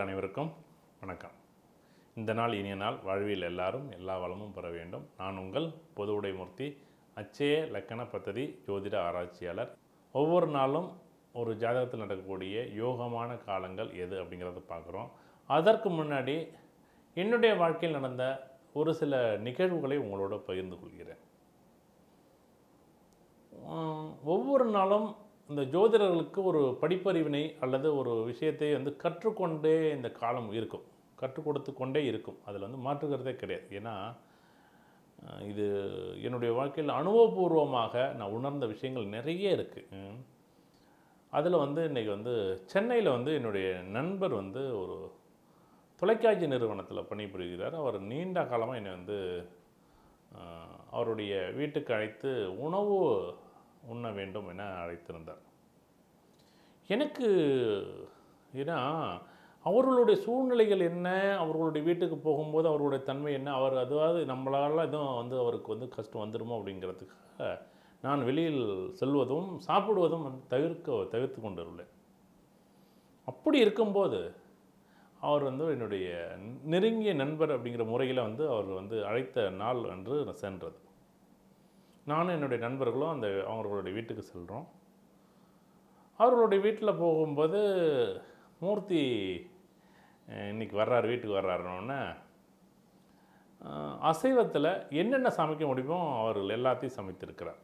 அனைவருக்கும் வணக்கம் இந்த நாள் இனிய நாள் வாழ்வில் எல்லாரும் எல்லா வளமும் பெற வேண்டும் நான் உங்கள் பொது உடைமூர்த்தி அச்சய லக்கண பத்ததி ஜோதிட ஆராய்ச்சியாளர் ஒவ்வொரு நாளும் ஒரு ஜாதகத்தில் நடக்கக்கூடிய யோகமான காலங்கள் எது அப்படிங்கிறத பார்க்குறோம் அதற்கு முன்னாடி என்னுடைய வாழ்க்கையில் நடந்த ஒரு சில நிகழ்வுகளை உங்களோட பகிர்ந்து கொள்கிறேன் ஆஹ் ஒவ்வொரு நாளும் இந்த ஜோதிடர்களுக்கு ஒரு படிப்பறிவினை அல்லது ஒரு விஷயத்தை வந்து கற்றுக்கொண்டே இந்த காலம் இருக்கும் கற்றுக் கொடுத்து கொண்டே இருக்கும் அதில் வந்து மாற்றுக்கிறதே கிடையாது ஏன்னா ஆஹ் இது என்னுடைய வாழ்க்கையில் அனுபவபூர்வமாக நான் உணர்ந்த விஷயங்கள் நிறைய இருக்குது அதில் வந்து இன்றைக்கி வந்து சென்னையில் வந்து என்னுடைய நண்பர் வந்து ஒரு தொலைக்காட்சி நிறுவனத்தில் பணிபுரிகிறார் அவர் நீண்ட காலமாக என்னை வந்து ஆஹ், அவருடைய வீட்டுக்கு அழைத்து உணவு உண்ண வேண்டும் என அழைத்திருந்தார் எனக்கு ஏன்னா அவர்களுடைய சூழ்நிலைகள் என்ன அவர்களுடைய வீட்டுக்கு போகும்போது அவர்களுடைய தன்மை என்ன அவர் அதாவது நம்மளால எதுவும் வந்து அவருக்கு வந்து கஷ்டம் வந்துடுமோ அப்படிங்கிறதுக்காக நான் வெளியில் செல்வதும் சாப்பிடுவதும் வந்து தவிர்க்க தவிர்த்து கொண்டுள்ளேன் அப்படி இருக்கும்போது அவர் வந்து என்னுடைய நெருங்கிய நண்பர் அப்படிங்கிற முறையில் வந்து அவர் வந்து அழைத்த நாள் அன்று சென்றது நானும் என்னுடைய நண்பர்களும் அந்த அவர்களுடைய வீட்டுக்கு செல்கிறோம் அவர்களுடைய வீட்டில் போகும்போது மூர்த்தி அஹ், இன்னைக்கு வர்றாரு வீட்டுக்கு வர்றாருன்னொன்னே அசைவத்தில் என்னென்ன சமைக்க முடியுமோ அவர்கள் எல்லாத்தையும் சமைத்திருக்கிறார்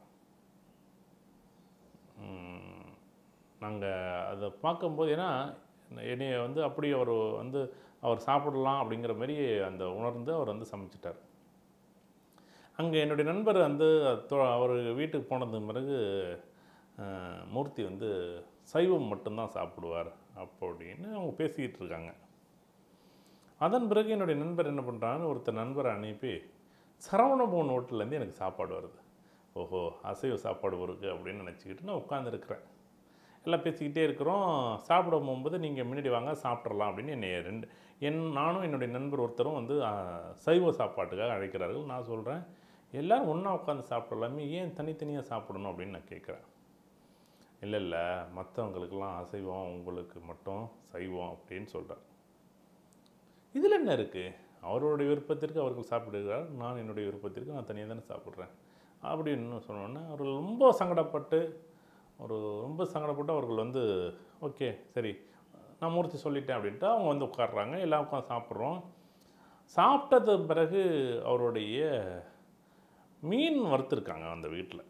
நாங்கள் அதை பார்க்கும்போது ஏன்னா என்னைய வந்து அப்படி அவர் வந்து அவர் சாப்பிடலாம் அப்படிங்கிற மாதிரி அந்த உணர்ந்து அவர் வந்து சமைச்சிட்டார் அங்கே என்னுடைய நண்பர் வந்து தொ- அவர் வீட்டுக்கு போனது பிறகு அஹ், மூர்த்தி வந்து சைவம் மட்டும்தான் சாப்பிடுவார் அப்படின்னு அவங்க பேசிக்கிட்டு இருக்காங்க அதன் பிறகு என்னுடைய நண்பர் என்ன பண்ணுறான்னு ஒருத்தர் நண்பரை அனுப்பி சரவணபவன் ஹோட்டல்லேருந்து எனக்கு சாப்பாடு வருது ஓஹோ அசைவ சாப்பாடு வருது அப்படின்னு நினச்சிக்கிட்டு நான் உட்காந்துருக்குறேன் எல்லாம் பேசிக்கிட்டே இருக்கிறோம் சாப்பிட போகும்போது நீங்கள் முன்னாடி வாங்க சாப்பிட்றலாம் அப்படின்னு என்னை ரெண்டு என் நானும் என்னுடைய நண்பர் ஒருத்தரும் வந்து ஆ, சைவ சாப்பாட்டுக்காக அழைக்கிறார்கள் நான் சொல்கிறேன் எல்லோரும் ஒன்றா உட்காந்து சாப்பிடலாமே ஏன் தனித்தனியாக சாப்பிடணும் அப்படின்னு நான் கேட்குறேன் இல்லை இல்லை மற்றவங்களுக்கெல்லாம் அசைவம் உங்களுக்கு மட்டும் சைவம் அப்படின்னு சொல்கிறார் இதில் என்ன இருக்குது அவருடைய விருப்பத்திற்கு அவர்கள் சாப்பிடுகிறார் நான் என்னுடைய விருப்பத்திற்கு நான் தனியாக தானே சாப்பிட்றேன் அப்படின்னு சொன்னோன்னே அவர்கள் ரொம்ப சங்கடப்பட்டு ஒரு ரொம்ப சங்கடப்பட்டு அவர்கள் வந்து ஓகே சரி நான் மூர்த்தி சொல்லிட்டேன் அப்படின்ட்டு அவங்க வந்து உட்காடுறாங்க எல்லாம் உட்காந்து சாப்பிட்றோம் சாப்பிட்டது பிறகு அவருடைய மீன் வறுத்துருக்காங்க அந்த வீட்டில்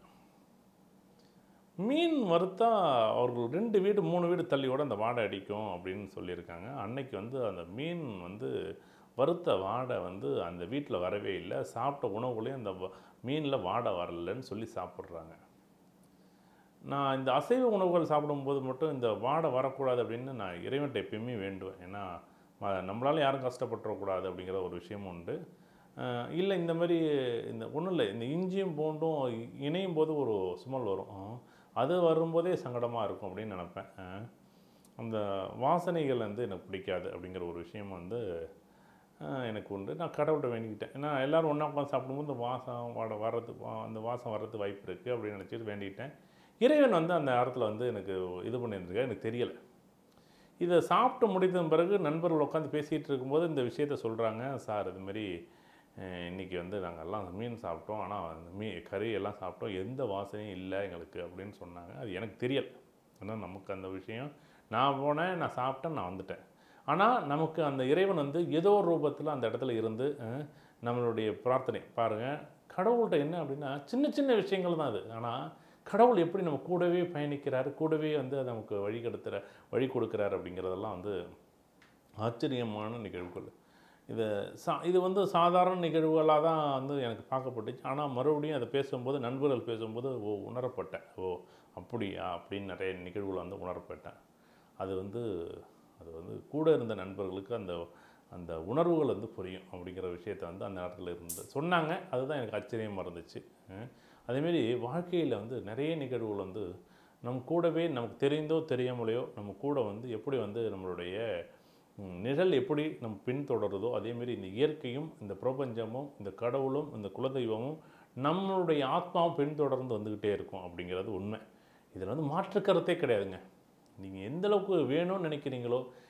மீன் வறுத்தா அவர்கள் ரெண்டு வீடு மூணு வீடு தள்ளியோட அந்த வாடை அடிக்கும் அப்படின்னு சொல்லியிருக்காங்க அன்னைக்கு வந்து அந்த மீன் வந்து வறுத்த வாடை வந்து அந்த வீட்டில் வரவே இல்லை சாப்பிட்ட உணவுகளையும் அந்த வ- மீனில் வாடை வரலன்னு சொல்லி சாப்பிட்றாங்க நான் இந்த அசைவ உணவுகள் சாப்பிடும்போது மட்டும் இந்த வாடை வரக்கூடாது அப்படின்னு நான் இறைவன்ட்ட எப்பயுமே வேண்டுவேன் ஏன்னா ம- நம்மளால யாரும் கஷ்டப்பட்டுறக்கூடாது அப்படிங்கிற ஒரு விஷயமும் உண்டு அஹ் இல்லை இந்த மாதிரி இந்த ஒன்றும் இல்லை இந்த இஞ்சியும் பூண்டும் இ- இணையும் போது ஒரு சுமல் வரும் அஹ் அது வரும்போதே சங்கடமாக இருக்கும் அப்படின்னு நினப்பேன் அஹ் அந்த வாசனைகள் வந்து எனக்கு பிடிக்காது அப்படிங்கிற ஒரு விஷயம் வந்து அஹ் எனக்கு உண்டு நான் கடவுள்கிட்ட வேண்டிக்கிட்டேன் ஏன்னா எல்லோரும் ஒன்றா உட்காந்து சாப்பிடும்போது இந்த வாசம் வாட வர்றது வா- அந்த வாசம் வர்றது வாய்ப்பு இருக்குது அப்படின்னு நினச்சிட்டு வேண்டிக்கிட்டேன் இறைவன் வந்து அந்த நேரத்தில் வந்து எனக்கு இது பண்ணியிருந்திருக்காரு எனக்கு தெரியலை இதை சாப்பிட்டு முடித்த பிறகு நண்பர்கள் உட்காந்து பேசிகிட்டு இருக்கும்போது இந்த விஷயத்த சொல்கிறாங்க சார் இது மாதிரி அஹ், இன்னைக்கு வந்து நாங்கள் எல்லாம் மீன் சாப்பிட்டோம் ஆனால் அந்த மீ கறி எல்லாம் சாப்பிட்டோம் எந்த வாசனையும் இல்லை எங்களுக்கு அப்படின்னு சொன்னாங்க அது எனக்கு தெரியல ஆனால் நமக்கு அந்த விஷயம் நான் போனேன் நான் சாப்பிட்டேன் நான் வந்துட்டேன் ஆனால் நமக்கு அந்த இறைவன் வந்து ஏதோ ஒரு ரூபத்தில் அந்த இடத்துல இருந்து அஹ், நம்மளுடைய பிரார்த்தனை பாருங்கள் கடவுள்கிட்ட என்ன அப்படின்னா சின்ன சின்ன விஷயங்கள் தான் அது ஆனால் கடவுள் எப்படி நம்ம கூடவே பயணிக்கிறாரு கூடவே வந்து அது நமக்கு வழி கெடுத்துற வழி கொடுக்குறாரு அப்படிங்கிறதெல்லாம் வந்து ஆச்சரியமான நிகழ்வுகள் இது சா இது வந்து சாதாரண நிகழ்வுகளாக தான் வந்து எனக்கு பார்க்கப்பட்டுச்சு ஆனால் மறுபடியும் அதை பேசும்போது நண்பர்கள் பேசும்போது ஓ உணரப்பட்டேன் ஓ அப்படியா அப்படின்னு நிறைய நிகழ்வுகள் வந்து உணரப்பட்டேன் அது வந்து அது வந்து கூட இருந்த நண்பர்களுக்கு அந்த அந்த உணர்வுகள் வந்து புரியும் அப்படிங்கிற விஷயத்தை வந்து அந்த நேரத்தில் இருந்து சொன்னாங்க அதுதான் எனக்கு ஆச்சரியமாக இருந்துச்சு அஹ் அதேமாரி வாழ்க்கையில் வந்து நிறைய நிகழ்வுகள் வந்து நம் கூடவே நமக்கு தெரிந்தோ தெரியாமலையோ நம்ம கூட வந்து எப்படி வந்து நம்மளுடைய ம், நிழல் எப்படி நம்ம பின்தொடருதோ அதேமாரி இந்த இயற்கையும் இந்த பிரபஞ்சமும் இந்த கடவுளும் இந்த குலதெய்வமும் நம்மளுடைய ஆத்மாவும் பின்தொடர்ந்து வந்துக்கிட்டே இருக்கும் அப்படிங்கிறது உண்மை இதில் வந்து மாற்று கருத்தே கிடையாதுங்க நீங்கள் எந்த அளவுக்கு வேணும்னு நினைக்கிறீங்களோ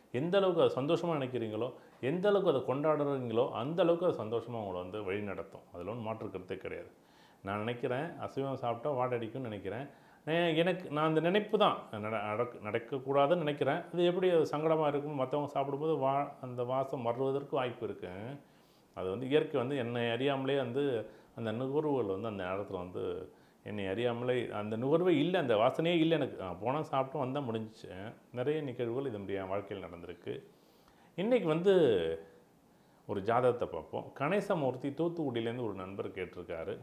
எந்த அளவுக்கு அதை சந்தோஷமாக நினைக்கிறீங்களோ எந்த அளவுக்கு அதை கொண்டாடுறீங்களோ அந்த அளவுக்கு அது சந்தோஷமாக உங்களை வந்து வழி நடத்தும் அதில் ஒன்றும் மாற்று கருத்தே கிடையாது நான் நினைக்கிறேன் அசைவம் சாப்பிட்டா வாடடிக்கும்னு நினைக்கிறேன் நான் எனக்கு நான் அந்த நினைப்பு தான் நட நடக்க நடக்கக்கூடாதுன்னு நினைக்கிறேன் அது எப்படி அது சங்கடமாக இருக்கும் மற்றவங்க சாப்பிடும்போது வா அந்த வாசம் வருவதற்கு வாய்ப்பு இருக்கு அது வந்து இயற்கை வந்து என்னை அறியாமலே வந்து அந்த நுகர்வுகள் வந்து அந்த நேரத்தில் வந்து என்னை அறியாமலே அந்த நுகர்வே இல்லை அந்த வாசனையே இல்லை எனக்கு நான் போனால் சாப்பிட்டு வந்தால் முடிஞ்சிச்சு நிறைய நிகழ்வுகள் இது என் வாழ்க்கையில் நடந்திருக்கு இன்றைக்கி வந்து ஒரு ஜாதகத்தை பார்ப்போம் கணேசமூர்த்தி தூத்துக்குடியிலேருந்து ஒரு நண்பர் கேட்டிருக்காரு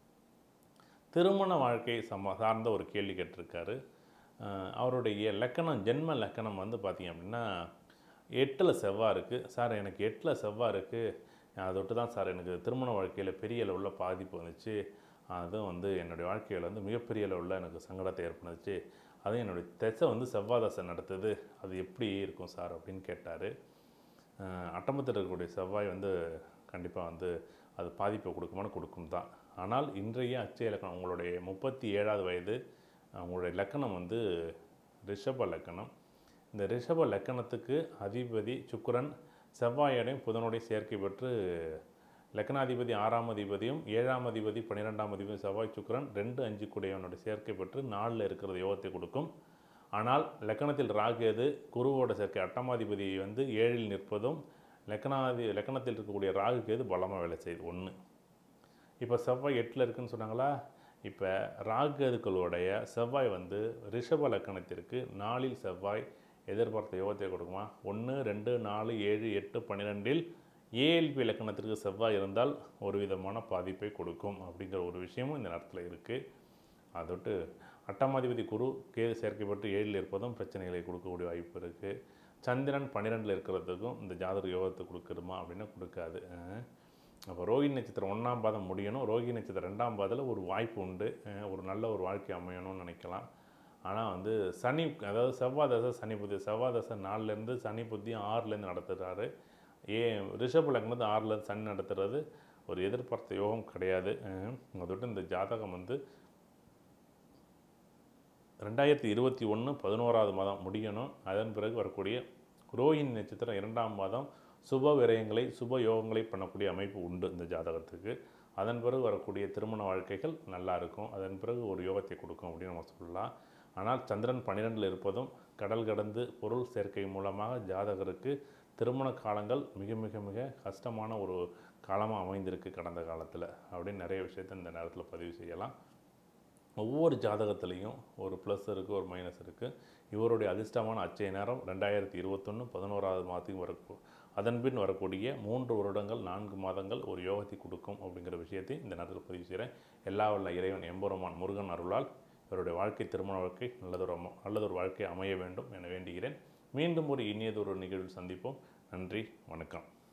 திருமண வாழ்க்கை சம்ம சார்ந்த ஒரு கேள்வி கேட்டிருக்காரு அஹ் அவருடைய லக்கணம் ஜென்ம லக்கணம் வந்து பார்த்திங்க அப்படின்னா எட்டில் செவ்வாய் இருக்குது சார் எனக்கு எட்டில் செவ்வாய் இருக்குது அதொட்டு தான் சார் எனக்கு திருமண வாழ்க்கையில் பெரிய அளவில் பாதிப்பு வந்துச்சு அதுவும் வந்து என்னுடைய வாழ்க்கையில் வந்து மிகப்பெரிய அளவில் எனக்கு சங்கடத்தை ஏற்படுத்துச்சு அதுவும் என்னுடைய திசை வந்து செவ்வாய் தசை நடத்துது அது எப்படி இருக்கும் சார் அப்படின்னு கேட்டார் அட்டமத்தில் இருக்கக்கூடிய செவ்வாய் வந்து கண்டிப்பாக வந்து அது பாதிப்பை கொடுக்குமான்னு கொடுக்கும் தான் ஆனால் இன்றைய அச்சய இலக்கணம் உங்களுடைய முப்பத்தி ஏழாவது வயது உங்களுடைய லக்கணம் வந்து ரிஷப லக்கணம் இந்த ரிஷப லக்கணத்துக்கு அதிபதி சுக்கிரன் செவ்வாயோடையும் புதனோடையும் சேர்க்கை பெற்று லக்னாதிபதி ஆறாம் அதிபதியும் ஏழாம் அதிபதி பன்னிரெண்டாம் அதிபதி செவ்வாய் சுக்கிரன் ரெண்டு அஞ்சு கூடையவனோட சேர்க்கை பெற்று நாலில் இருக்கிற யோகத்தை கொடுக்கும் ஆனால் லக்கணத்தில் ராகேது குருவோட சேர்க்கை அட்டமாதிபதி வந்து ஏழில் நிற்பதும் லக்கணாதி லக்கணத்தில் இருக்கக்கூடிய ராகு கேது பலமாக வேலை செய்யுது ஒன்று இப்போ செவ்வாய் எட்டில் இருக்குன்னு சொன்னாங்களா இப்போ ராகுகளுடைய செவ்வாய் வந்து ரிஷப லக்கணத்திற்கு நாலில் செவ்வாய் எதிர்பார்த்த யோகத்தை கொடுக்குமா ஒன்று ரெண்டு நாலு ஏழு எட்டு பன்னிரெண்டில் ஏஎல்பி இலக்கணத்திற்கு செவ்வாய் இருந்தால் ஒரு விதமான பாதிப்பை கொடுக்கும் அப்படிங்கிற ஒரு விஷயமும் இந்த நேரத்தில் இருக்குது அதொட்டு அட்டமாதிபதி குரு கேது சேர்க்கப்பட்டு ஏழில் இருப்பதும் பிரச்சனைகளை கொடுக்கக்கூடிய வாய்ப்பு இருக்குது சந்திரன் பன்னிரெண்டில் இருக்கிறதுக்கும் இந்த ஜாதக யோகத்தை கொடுக்குறமா அப்படின்னா கொடுக்காது அஹ் அப்போ ரோஹிணி நட்சத்திரம் ஒன்றாம் பாதம் முடியணும் ரோஹிணி நட்சத்திரம் ரெண்டாம் பாதத்தில் ஒரு வாய்ப்பு உண்டு அஹ் ஒரு நல்ல ஒரு வாழ்க்கை அமையணும்னு நினைக்கலாம் ஆனால் வந்து சனி அதாவது செவ்வாய் தசை சனி புத்தி செவ்வாய் தசை நாலுலேருந்து சனி புத்தியும் ஆறுலேருந்து நடத்துகிறாரு ஏ ரிஷப லக்னத்து ஆறுலேருந்து சனி நடத்துறது ஒரு எதிர்பார்த்த யோகம் கிடையாது அஹ் அதோட இந்த ஜாதகம் வந்து ரெண்டாயிரத்தி இருபத்தி ஒன்று பதினோராவது மாதம் முடியணும் அதன் பிறகு வரக்கூடிய ரோஹிணி நட்சத்திரம் இரண்டாம் மாதம் சுப விரயங்களை சுப யோகங்களை பண்ணக்கூடிய அமைப்பு உண்டு இந்த ஜாதகத்துக்கு அதன் பிறகு வரக்கூடிய திருமண வாழ்க்கைகள் நல்லா இருக்கும் அதன் பிறகு ஒரு யோகத்தை கொடுக்கும் அப்படின்னு நம்ம சொல்லலாம் ஆனால் சந்திரன் பன்னிரெண்டில் இருப்பதும் கடல் கடந்து பொருள் சேர்க்கை மூலமாக ஜாதகருக்கு திருமண காலங்கள் மிக மிக மிக கஷ்டமான ஒரு காலமாக அமைந்திருக்கு கடந்த காலத்தில் அப்படின்னு நிறைய விஷயத்தை இந்த நேரத்தில் பதிவு செய்யலாம் ஒவ்வொரு ஜாதகத்துலேயும் ஒரு ப்ளஸ் இருக்குது ஒரு மைனஸ் இருக்குது இவருடைய அதிர்ஷ்டமான அச்சய நேரம் ரெண்டாயிரத்தி இருபத்தொன்று பதினோராவது மாதத்துக்கு வரக்கூ அதன் பின் வரக்கூடிய மூன்று வருடங்கள் நான்கு மாதங்கள் ஒரு யோகத்தை கொடுக்கும் அப்படிங்கிற விஷயத்தை இந்த நேரத்தில் பதிவு செய்கிறேன் எல்லா வல்ல இறைவன் எம்பெருமான் முருகன் அருளால் இவருடைய வாழ்க்கை திருமண வாழ்க்கை நல்லதொரு அம நல்லதொரு வாழ்க்கை அமைய வேண்டும் என வேண்டுகிறேன் மீண்டும் ஒரு இனியதொரு நிகழ்வில் சந்திப்போம் நன்றி வணக்கம்